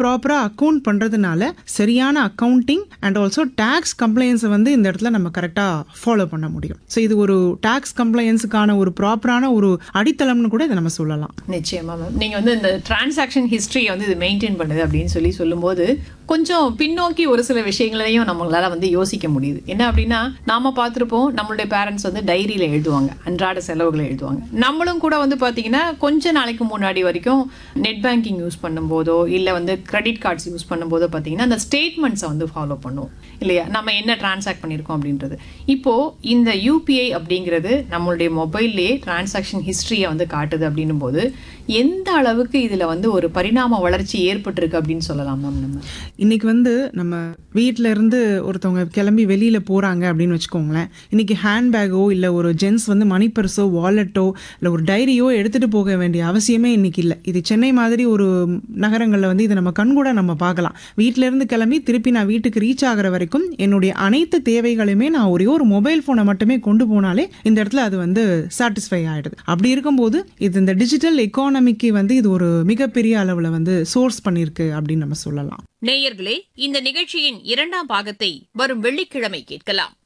ப்ராப்பரா அக்கவுண்ட் பண்றதுனால சரியான அக்கவுண்டிங் அண்ட் ஆல்சோ டாக்ஸ் கம்ப்ளைன்ஸை வந்து இந்த இடத்துல நம்ம கரெக்டா ஃபாலோ பண்ண முடியும் ஸோ இது ஒரு டாக்ஸ் கம்ப்ளைன்ஸுக்கான ஒரு ப்ராப்பரான ஒரு அடித்தளம்னு கூட இதை நம்ம சொல்லலாம் நிச்சயமா மேம் நீங்க வந்து இந்த டிரான்சாக்ஷன் ஹிஸ்டரியை வந்து இது மெயின்டைன் பண்ணுது அப்படின்னு சொல்லி சொல்லும்போது கொஞ்சம் பின்னோக்கி ஒரு சில விஷயங்களையும் நம்மளால வந்து யோசிக்க முடியுது என்ன அப்படின்னா நாம பார்த்திருப்போம் நம்மளுடைய பேரண்ட்ஸ் வந்து டைரியில எழுதுவாங்க அன்றாட செலவுகளை எழுதுவாங்க நம்மளும் கூட வந்து பாத்தீங்கன்னா கொஞ்ச நாளைக்கு முன்னாடி வரைக்கும் நெட் பேங்கிங் யூஸ் பண்ணும்போதோ இல்ல வந்து கிரெடிட் கார்ட்ஸ் யூஸ் பண்ணும்போதோ பாத்தீங்கன்னா அந்த ஸ்டேட்மெண்ட்ஸை வந்து ஃபாலோ பண்ணுவோம் இல்லையா நம்ம என்ன டிரான்சாக்ட் பண்ணியிருக்கோம் அப்படின்றது இப்போ இந்த யூபிஐ அப்படிங்கிறது நம்மளுடைய மொபைல்லேயே டிரான்சாக்ஷன் ஹிஸ்டரியை வந்து காட்டுது அப்படின்னும் போது எந்த அளவுக்கு இதுல வந்து ஒரு பரிணாம வளர்ச்சி ஏற்பட்டிருக்கு அப்படின்னு சொல்லலாம் மேம் நம்ம இன்னைக்கு வந்து நம்ம வீட்ல இருந்து ஒருத்தவங்க கிளம்பி வெளியில போறாங்க அப்படின்னு வச்சுக்கோங்களேன் இன்னைக்கு ஹேண்ட்பேக்கோ இல்ல ஒரு ஜென்ஸ் வந்து மணி பர்ஸோ வாலெட்டோ இல்ல ஒரு டைரியோ எடுத்துட்டு போக வேண்டிய அவசியமே இன்னைக்கு இல்லை இது சென்னை மாதிரி ஒரு நகரங்கள்ல வந்து இதை நம்ம கண்கூட நம்ம பார்க்கலாம் வீட்ல இருந்து கிளம்பி திருப்பி நான் வீட்டுக்கு ரீச் ஆகுற வரைக்கும் என்னுடைய அனைத்து தேவைகளுமே நான் ஒரே ஒரு மொபைல் போனை மட்டுமே கொண்டு போனாலே இந்த இடத்துல அது வந்து சாட்டிஸ்ஃபை ஆயிடுது அப்படி இருக்கும்போது இது இந்த டிஜிட்டல் எக்கானமிக்கு வந்து இது ஒரு மிகப்பெரிய அளவுல வந்து சோர்ஸ் பண்ணியிருக்கு அப்படின்னு நம்ம சொல்லலாம் நேயர்களே இந்த நிகழ்ச்சியின் இரண்டாம் பாகத்தை வரும் வெள்ளிக்கிழமை கேட்கலாம்